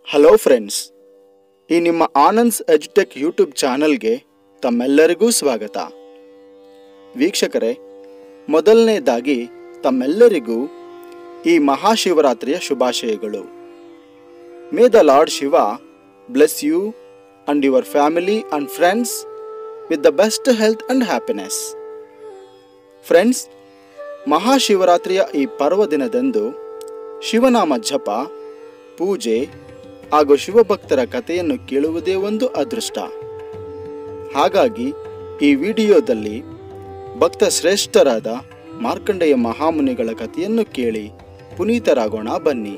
hello friends ಈ ನಿಮ್ಮ ಆನಂದ್ಸ್ ಎಜುಟೆಕ್ YouTube ಚಾನಲ್ಗೆ ತಮ್ಮೆಲ್ಲರಿಗೂ ಸ್ವಾಗತ ವೀಕ್ಷಕರೇ ಮೊದಲನೇದಾಗಿ ತಮ್ಮೆಲ್ಲರಿಗೂ ಈ ಮಹಾಶಿವರಾತ್ರಿಯ ಶುಭಾಶಯಗಳು may the lord Shiva bless you and your family and friends with the best health and happiness friends ಮಹಾಶಿವರಾತ್ರಿಯ ಈ ಪರ್ವ ದಿನದಂದು ಶಿವನಾಮ ಜಪ ಪೂಜೆ ಹಾಗೂ ಶಿವಭಕ್ತರ ಕಥೆಯನ್ನು ಕೇಳುವುದೇ ಒಂದು ಅದೃಷ್ಟ ಹಾಗಾಗಿ ಈ ವಿಡಿಯೋದಲ್ಲಿ ಭಕ್ತ ಶ್ರೇಷ್ಠರಾದ ಮಾರ್ಕಂಡೆಯ ಮಹಾಮುನಿಗಳ ಕಥೆಯನ್ನು ಕೇಳಿ ಪುನೀತರಾಗೋಣ ಬನ್ನಿ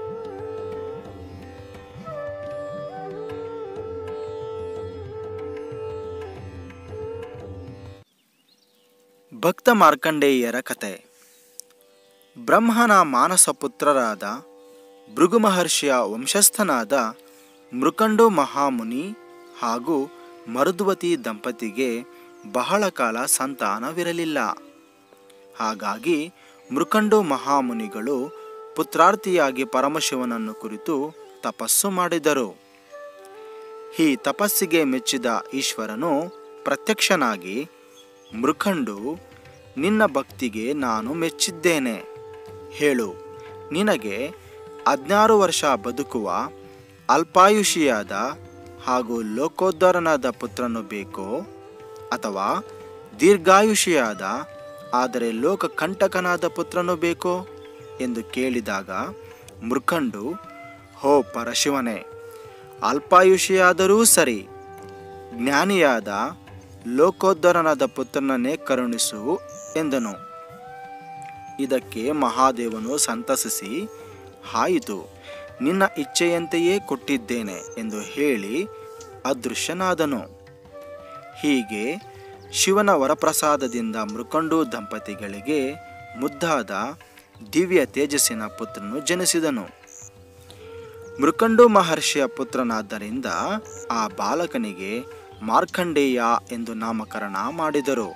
ಭಕ್ತ ಮಾರ್ಕಂಡೇಯರ ಕತೆ ಬ್ರಹ್ಮನ ಮಾನಸ ಪುತ್ರರಾದ ಭೃಗು ಮಹರ್ಷಿಯ ವಂಶಸ್ಥನಾದ ಮೃಕಂಡು ಮಹಾಮುನಿ ಹಾಗೂ ಮರುದ್ವತಿ ದಂಪತಿಗೆ ಬಹಳ ಕಾಲ ಸಂತಾನವಿರಲಿಲ್ಲ ಹಾಗಾಗಿ ಮೃಕಂಡು ಮಹಾಮುನಿಗಳು ಪುತ್ರಾರ್ಥಿಯಾಗಿ ಪರಮಶಿವನನ್ನು ಕುರಿತು ತಪಸ್ಸು ಮಾಡಿದರು ಈ ತಪಸ್ಸಿಗೆ ಮೆಚ್ಚಿದ ಈಶ್ವರನು ಪ್ರತ್ಯಕ್ಷನಾಗಿ ಮೃಖಂಡು ನಿನ್ನ ಭಕ್ತಿಗೆ ನಾನು ಮೆಚ್ಚಿದ್ದೇನೆ ಹೇಳು ನಿನಗೆ ಹದಿನಾರು ವರ್ಷ ಬದುಕುವ ಅಲ್ಪಾಯುಷಿಯಾದ ಹಾಗೂ ಲೋಕೋದ್ಧಾರನಾದ ಪುತ್ರನು ಬೇಕೋ ಅಥವಾ ದೀರ್ಘಾಯುಷಿಯಾದ ಆದರೆ ಲೋಕ ಕಂಟಕನಾದ ಪುತ್ರನು ಬೇಕೋ ಎಂದು ಕೇಳಿದಾಗ ಮೃಖಂಡು ಹೋ ಪರಶಿವನೇ ಅಲ್ಪಾಯುಷಿಯಾದರೂ ಸರಿ ಜ್ಞಾನಿಯಾದ ಲೋಕೋದ್ಧರನಾದ ಪುತ್ರನನ್ನೇ ಕರುಣಿಸು ಎಂದನು ಇದಕ್ಕೆ ಮಹಾದೇವನು ಸಂತಸಿಸಿ ಆಯಿತು ನಿನ್ನ ಇಚ್ಛೆಯಂತೆಯೇ ಕೊಟ್ಟಿದ್ದೇನೆ ಎಂದು ಹೇಳಿ ಅದೃಶ್ಯನಾದನು ಹೀಗೆ ಶಿವನ ವರಪ್ರಸಾದದಿಂದ ಮೃಕಂಡು ದಂಪತಿಗಳಿಗೆ ಮುದ್ದಾದ ದಿವ್ಯ ತೇಜಸ್ಸಿನ ಪುತ್ರನು ಜನಿಸಿದನು ಮೃಕಂಡು ಮಹರ್ಷಿಯ ಪುತ್ರನಾದ್ದರಿಂದ ಆ ಬಾಲಕನಿಗೆ ಮಾರ್ಕಂಡೇಯ ಎಂದು ನಾಮಕರಣ ಮಾಡಿದರು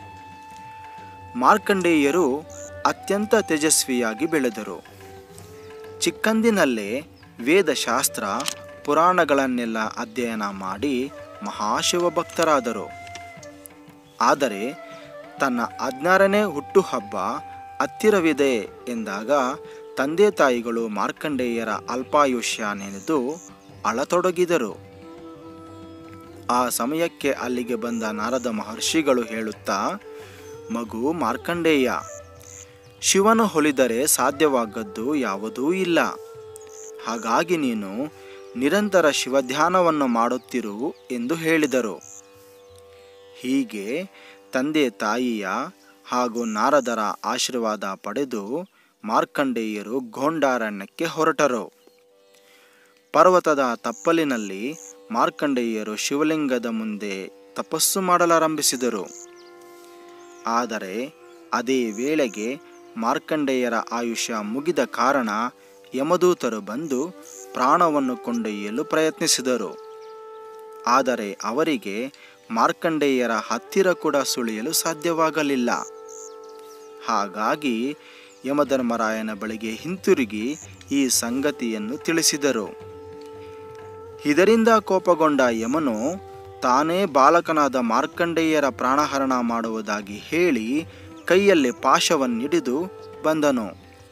ಮಾರ್ಕಂಡೇಯರು ಅತ್ಯಂತ ತೇಜಸ್ವಿಯಾಗಿ ಬೆಳೆದರು ಚಿಕ್ಕಂದಿನಲ್ಲೇ ವೇದಶಾಸ್ತ್ರ ಪುರಾಣಗಳನ್ನೆಲ್ಲ ಅಧ್ಯಯನ ಮಾಡಿ ಮಹಾಶಿವ ಭಕ್ತರಾದರು ಆದರೆ ತನ್ನ ಹದಿನಾರನೇ ಹುಟ್ಟುಹಬ್ಬ ಹತ್ತಿರವಿದೆ ಎಂದಾಗ ತಂದೆ ತಾಯಿಗಳು ಮಾರ್ಕಂಡೇಯರ ಅಲ್ಪಾಯುಷ್ಯ ನೆನೆದು ಅಳತೊಡಗಿದರು ಆ ಸಮಯಕ್ಕೆ ಅಲ್ಲಿಗೆ ಬಂದ ನಾರದ ಮಹರ್ಷಿಗಳು ಹೇಳುತ್ತಾ ಮಗು ಮಾರ್ಕಂಡೇಯ ಶಿವನು ಹೊಲಿದರೆ ಸಾಧ್ಯವಾಗದ್ದು ಯಾವುದೂ ಇಲ್ಲ ಹಾಗಾಗಿ ನೀನು ನಿರಂತರ ಶಿವಧ್ಯಾನವನ್ನು ಮಾಡುತ್ತಿರು ಎಂದು ಹೇಳಿದರು ಹೀಗೆ ತಂದೆ ತಾಯಿಯ ಹಾಗೂ ನಾರದರ ಆಶೀರ್ವಾದ ಪಡೆದು ಮಾರ್ಕಂಡೇಯರು ಗೋಂಡಾರಣ್ಯಕ್ಕೆ ಹೊರಟರು ಪರ್ವತದ ತಪ್ಪಲಿನಲ್ಲಿ ಮಾರ್ಕಂಡೇಯರು ಶಿವಲಿಂಗದ ಮುಂದೆ ತಪಸ್ಸು ಮಾಡಲಾರಂಭಿಸಿದರು ಆದರೆ ಅದೇ ವೇಳೆಗೆ ಮಾರ್ಕಂಡೇಯರ ಆಯುಷ್ಯ ಮುಗಿದ ಕಾರಣ ಯಮದೂತರು ಬಂದು ಪ್ರಾಣವನ್ನು ಕೊಂಡೊಯ್ಯಲು ಪ್ರಯತ್ನಿಸಿದರು ಆದರೆ ಅವರಿಗೆ ಮಾರ್ಕಂಡೇಯರ ಹತ್ತಿರ ಕೂಡ ಸುಳಿಯಲು ಸಾಧ್ಯವಾಗಲಿಲ್ಲ ಹಾಗಾಗಿ ಯಮಧರ್ಮರಾಯನ ಬಳಿಗೆ ಹಿಂತಿರುಗಿ ಈ ಸಂಗತಿಯನ್ನು ತಿಳಿಸಿದರು ಇದರಿಂದ ಕೋಪಗೊಂಡ ಯಮನು ತಾನೇ ಬಾಲಕನಾದ ಮಾರ್ಕಂಡೇಯರ ಪ್ರಾಣಹರಣ ಮಾಡುವುದಾಗಿ ಹೇಳಿ ಕೈಯಲ್ಲಿ ಪಾಶವನ್ನಿಡಿದು ಬಂದನು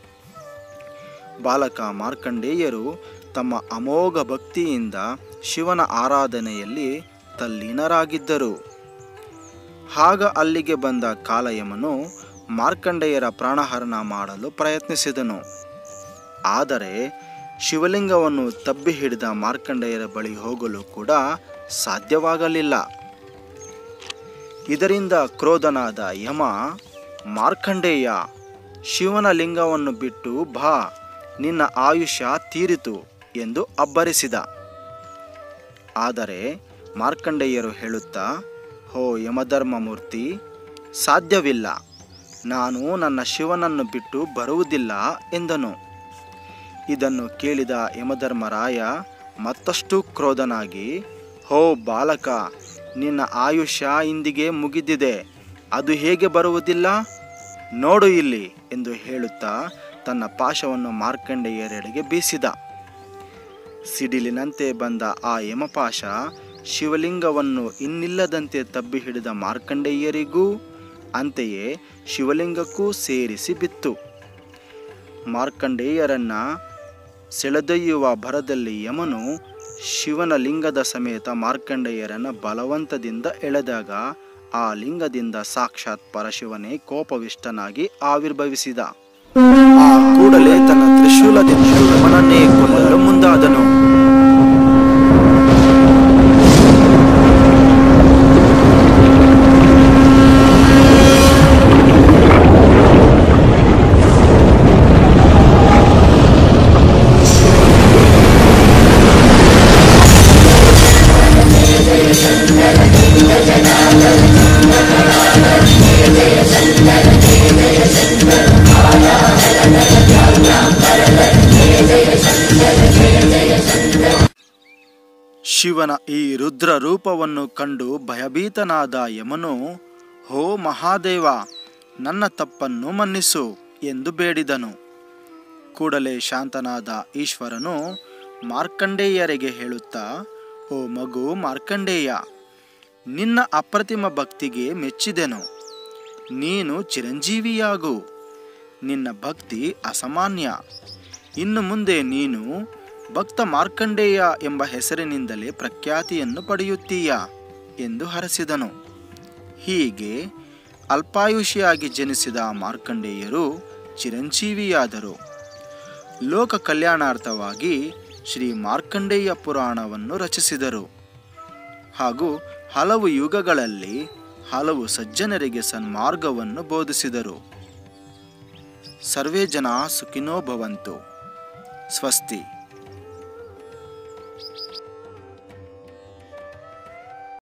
ಬಾಲಕ ಮಾರ್ಕಂಡೇಯರು ತಮ್ಮ ಅಮೋಘ ಭಕ್ತಿಯಿಂದ ಶಿವನ ಆರಾಧನೆಯಲ್ಲಿ ತಲ್ಲೀನರಾಗಿದ್ದರು ಆಗ ಅಲ್ಲಿಗೆ ಬಂದ ಕಾಲಯಮನು ಮಾರ್ಕಂಡೇಯರ ಪ್ರಾಣಹರಣ ಮಾಡಲು ಪ್ರಯತ್ನಿಸಿದನು ಆದರೆ ಶಿವಲಿಂಗವನ್ನು ತಬ್ಬಿ ಹಿಡಿದ ಮಾರ್ಕಂಡೇಯರ ಬಳಿ ಹೋಗಲು ಕೂಡ ಸಾಧ್ಯವಾಗಲಿಲ್ಲ ಇದರಿಂದ ಕ್ರೋಧನಾದ ಯಮ ಮಾರ್ಕಂಡೇಯ ಶಿವನ ಲಿಂಗವನ್ನು ಬಿಟ್ಟು ಬಾ ನಿನ್ನ ಆಯುಷ್ಯ ತೀರಿತು ಎಂದು ಅಬ್ಬರಿಸಿದ ಆದರೆ ಮಾರ್ಕಂಡೇಯರು ಹೇಳುತ್ತಾ ಹೋ ಯಮಧರ್ಮಮೂರ್ತಿ ಸಾಧ್ಯವಿಲ್ಲ ನಾನು ನನ್ನ ಶಿವನನ್ನು ಬಿಟ್ಟು ಬರುವುದಿಲ್ಲ ಎಂದನು ಇದನ್ನು ಕೇಳಿದ ಯಮಧರ್ಮರಾಯ ಮತ್ತಷ್ಟು ಕ್ರೋಧನಾಗಿ ಹೋ ಬಾಲಕ ನಿನ್ನ ಆಯುಷ್ಯ ಇಂದಿಗೆ ಮುಗಿದಿದೆ ಅದು ಹೇಗೆ ಬರುವುದಿಲ್ಲ ನೋಡು ಇಲ್ಲಿ ಎಂದು ಹೇಳುತ್ತಾ ತನ್ನ ಪಾಶವನ್ನು ಮಾರ್ಕಂಡೇಯರೆಡೆಗೆ ಬೀಸಿದ ಸಿಡಿಲಿನಂತೆ ಬಂದ ಆ ಯಮಪಾಶ ಶಿವಲಿಂಗವನ್ನು ಇನ್ನಿಲ್ಲದಂತೆ ತಬ್ಬಿ ಹಿಡಿದ ಮಾರ್ಕಂಡೇಯರಿಗೂ ಅಂತೆಯೇ ಶಿವಲಿಂಗಕ್ಕೂ ಸೇರಿಸಿ ಬಿತ್ತು ಮಾರ್ಕಂಡೇಯರನ್ನ ಸೆಳೆದೊಯ್ಯುವ ಭರದಲ್ಲಿ ಯಮನು ಶಿವನ ಲಿಂಗದ ಸಮೇತ ಮಾರ್ಕಂಡೇಯರನ್ನ ಬಲವಂತದಿಂದ ಎಳೆದಾಗ ಆ ಲಿಂಗದಿಂದ ಸಾಕ್ಷಾತ್ ಪರಶಿವನೇ ಕೋಪವಿಷ್ಟನಾಗಿ ಆವಿರ್ಭವಿಸಿದ ಆ ಕೂಡಲೇ ತನ್ನ ತ್ರಿಶೂಲದಿಂದ ಯಮನನ್ನೇ ಕೊಲ್ಲಲು ಮುಂದಾದನು ಶಿವನ ಈ ರುದ್ರ ರೂಪವನ್ನು ಕಂಡು ಭಯಭೀತನಾದ ಯಮನು ಹೋ ಮಹಾದೇವ ನನ್ನ ತಪ್ಪನ್ನು ಮನ್ನಿಸು ಎಂದು ಬೇಡಿದನು ಕೂಡಲೇ ಶಾಂತನಾದ ಈಶ್ವರನು ಮಾರ್ಕಂಡೇಯರಿಗೆ ಹೇಳುತ್ತಾ ಓ ಮಗು ಮಾರ್ಕಂಡೇಯ ನಿನ್ನ ಅಪ್ರತಿಮ ಭಕ್ತಿಗೆ ಮೆಚ್ಚಿದೆನು ನೀನು ಚಿರಂಜೀವಿಯಾಗು ನಿನ್ನ ಭಕ್ತಿ ಅಸಾಮಾನ್ಯ ಇನ್ನು ಮುಂದೆ ನೀನು ಭಕ್ತ ಮಾರ್ಕಂಡೇಯ ಎಂಬ ಹೆಸರಿನಿಂದಲೇ ಪ್ರಖ್ಯಾತಿಯನ್ನು ಪಡೆಯುತ್ತೀಯ ಎಂದು ಹರಸಿದನು ಹೀಗೆ ಅಲ್ಪಾಯುಷಿಯಾಗಿ ಜನಿಸಿದ ಮಾರ್ಕಂಡೇಯರು ಚಿರಂಜೀವಿಯಾದರು ಲೋಕ ಕಲ್ಯಾಣಾರ್ಥವಾಗಿ ಶ್ರೀ ಮಾರ್ಕಂಡೇಯ ಪುರಾಣವನ್ನು ರಚಿಸಿದರು ಹಾಗೂ ಹಲವು ಯುಗಗಳಲ್ಲಿ ಹಲವು ಸಜ್ಜನರಿಗೆ ಸನ್ಮಾರ್ಗವನ್ನು ಬೋಧಿಸಿದರು ಸರ್ವೇ ಜನ ಸುಖಿನೋ ಭವಂತು ಸ್ವಸ್ತಿ